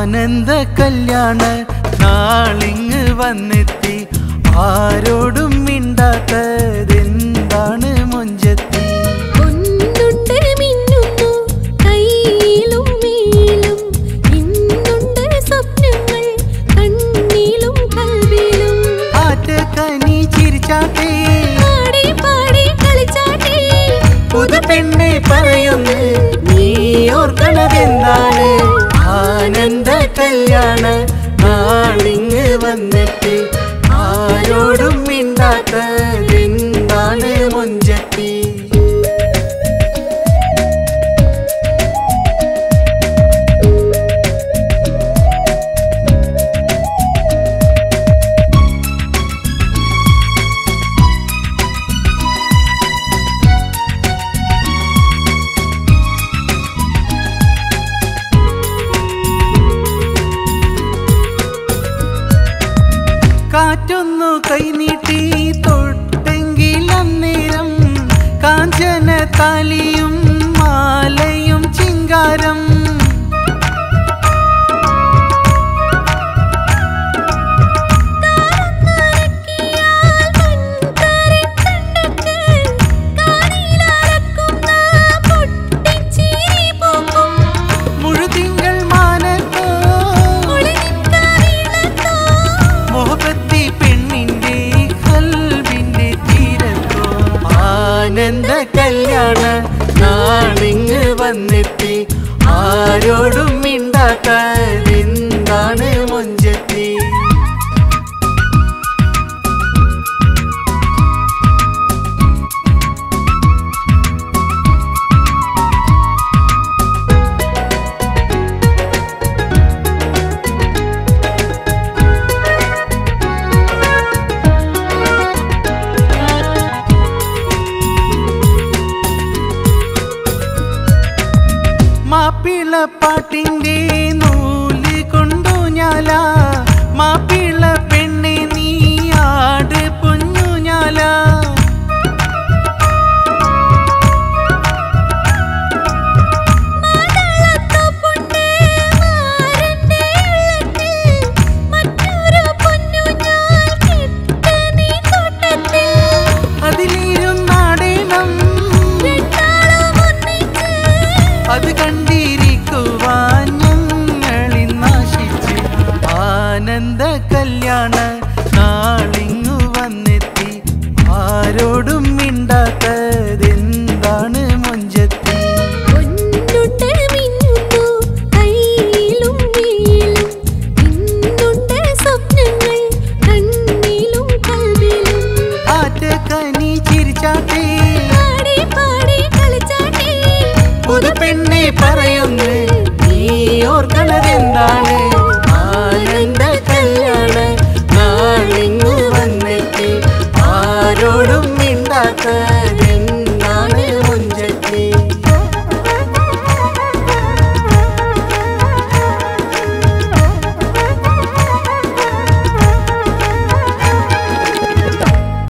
ആനന്ദ കല്യാണ നാളിങ് വന്നെത്തി ആരോടും മിണ്ടാത്തതെന്താണ് മൊഞ്ചത്തി പൊന്നുണ്ട് മിന്നുന്നു കയ്യിലും മേലും ഇന്നുണ്ട് സ്വപ്നങ്ങൾ കണ്ണിലും കൽവിലും ആറ്റക്കനി ചിരിച്ചാട്ടേ പാടി പാടി കളിച്ചാട്ടേ പുതു പെണ്ണെ പറയുന്നു നീ ഓർക്കണതെന്താണ് ആനന്ദ കല്യാണ നാളിങ് വന്നിട്ട് ആരോടും മിണ്ടാത്തതെന്താണ് മൊഞ്ചത്തി കാറ്റൊന്നു കൈനീട്ടി തൊട്ടെങ്കിൽ അന്നേരം കാഞ്ചന താലിയും മാലയും ചിങ്കാരം മുഴുതിങ്കൾ മാനത്തോ മുഹബത്തി പെണ്ണിന്റെ കൽവിന്റെ തീരത്തോ ആനന്ദ കല്യാണ നാളിങ് വന്നെത്തി ആരോടും മിണ്ടാത്തതെന്താണ് മൊഞ്ചത്തി മാപ്പിള പാട്ടിന്റെ നൂല് കൊണ്ടു ഞാല മാപ്പിള പെണ്ണെ നീ ആട് പൊന്നു ഞാല അതിലിരുന്നാടേണം അത് കണ്ടിരിക്കുവാൻ ഞങ്ങളിൽ നാശിച്ച് ആനന്ദ കല്യാണ നാളിങ്ങു വന്നെത്തി ആരോടും മിണ്ടാത്തതെന്താണ് മൊഞ്ചത്തി ആറ്റക്കനി ചിരിച്ചാട്ടേ പുതു പെണ്ണെ പറയുന്നു നീ ഓർക്കണതെന്താണ്